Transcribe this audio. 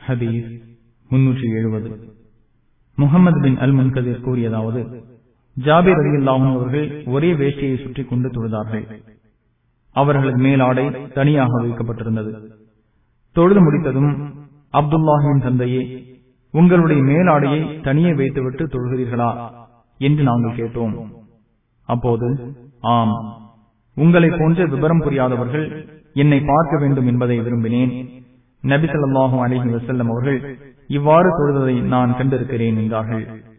ஹதீஸ் முன்னூற்றி எழுபது முகமது பின் அல் முன்கதிர் கூறியதாவது ஜாபிர் அலி அல்லாஹும் அவர்கள் ஒரே வேஷ்டியை சுற்றி கொண்டு தொழுதார்கள் அவர்களது மேலாடை தனியாக வைக்கப்பட்டிருந்தது தொழுது முடித்ததும் அப்துல்லாஹின் தந்தையே உங்களுடைய மேலாடையை தனியே வைத்துவிட்டு தொழுகிறீர்களா என்று நாங்கள் கேட்டோம் அப்போது ஆம் உங்களை போன்ற விவரம் புரியாதவர்கள் என்னை பார்க்க வேண்டும் என்பதை விரும்பினேன் நபி சொல்லாஹும் அலஹி வசல்லம் அவர்கள் இவ்வாறு தொழுவதை நான் கண்டிருக்கிறேன் என்றார்கள்